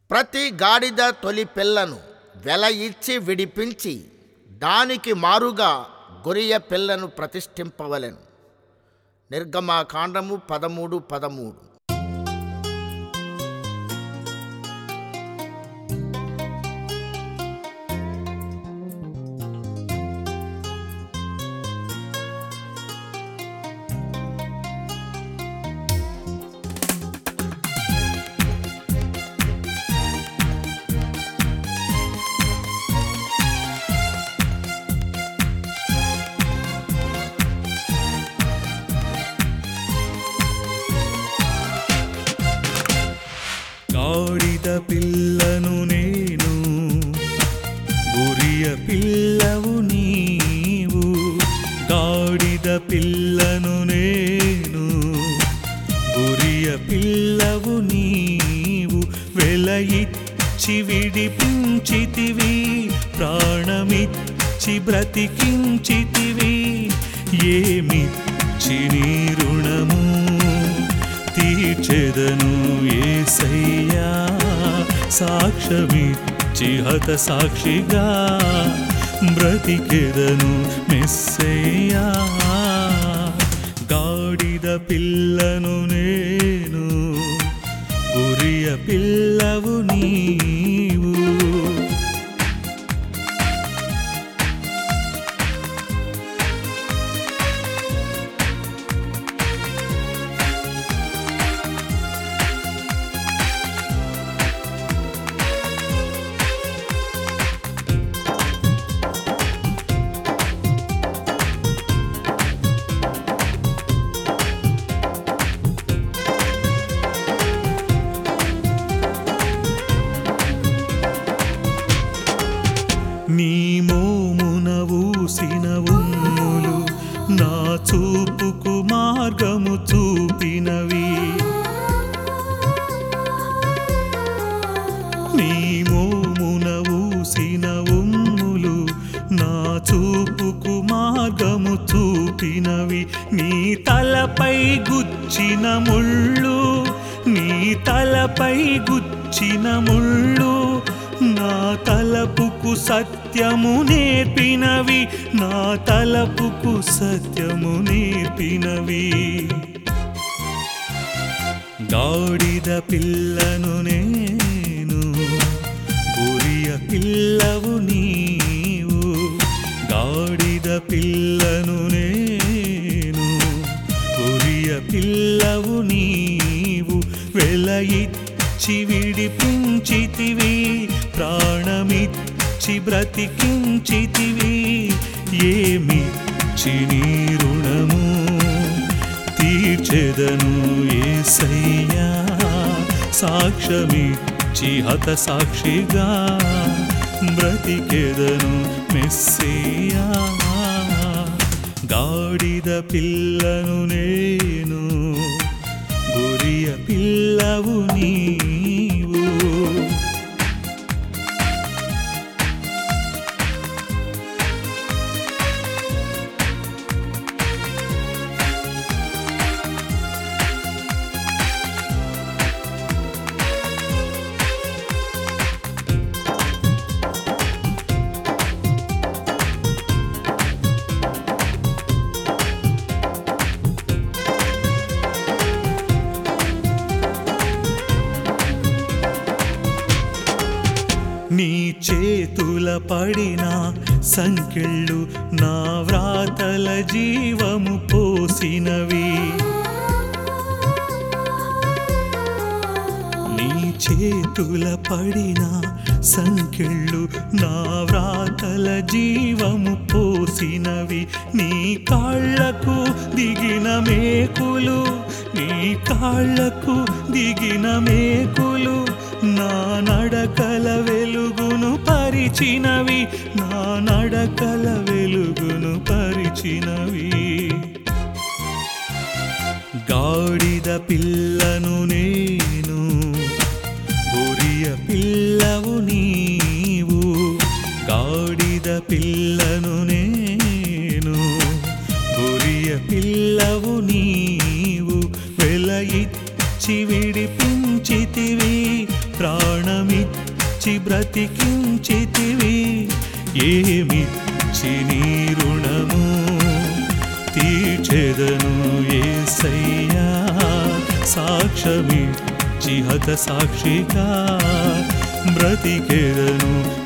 ప్రతి గాడిద తొలి పిల్లను వెల ఇచ్చి విడిపించి దానికి మారుగా గొరియ పిల్లను ప్రతిష్ఠింపవలెను నిర్గమాకాండము పదమూడు పదమూడు గాడిద పిల్లను నేను గురియ పిల్లవు నీవు గాడిద పిల్లను నేను గురియ పిల్లవు నీవు వెలయిచ్చి విడిపించితివి ప్రాణమిచ్చి బ్రతికించితివి ఏమిచ్చి నీ రుణము తీర్చెదను ఏసయ్యా సాక్ష్యమిచ్చి హత సాక్షిగా బ్రతికెదను మెస్సయ్యా గాడిద పిల్లను నేను గురియ పిల్లవు నీవు నీ మోమున ఊసిన ఉమ్ములు నా చూపుకు మార్గము చూపినవి నీ మోమున ఊసిన ఉమ్ములు నా చూపుకు మార్గము చూపినవి నీ తలపై గుచ్చిన ముళ్ళు నీ తలపై గుచ్చిన ముళ్ళు నా తలపుకు సత్యము నేర్పినవి నా తలపుకు సత్యము నేర్పినవి గాడిద పిల్లను నేను గురియ పిల్లవు నీవు గాడిద పిల్లను నేను గురియ పిల్లవు నీవు వెలయిచ్చి విడిపించితివి ప్రాణమిచ్చి బ్రతికించితివి ఏమిచ్చి నీ రుణము తీర్చెదను ఏసయ్యా సాక్ష్యమిచ్చి హత సాక్షిగా బ్రతికెదను మెస్సయ్యా గాడిద పిల్లను నేను గురియ పిల్లవు నీవు నీ చేతుల పడిన సంకెళ్ళు నా వ్రాతల జీవము పోసినవి నీ చేతుల పడిన సంకెళ్ళు నా వ్రాతల జీవము పోసినవి నీ కాళ్ళకు దిగిన మేకులు నీ కాళ్ళకు దిగిన మేకులు నా నడకల వెలుగును పరిచినవి నా నడకల వెలుగును పరిచినవి గాడిద పిల్లను నేను గొరియ పిల్లవు నీవు గాడిద పిల్లను నేను గొరియ పిల్లవు నీవు వెలయిచ్చి విడిపించితివి ప్రాణమి ఇచ్చి బ్రతికించితివి ఏమిచ్చి నీ రుణము తీర్చెదను ఏసయ్యా సాక్ష్యమిచ్చి హత సాక్షిగా బ్రతికెదను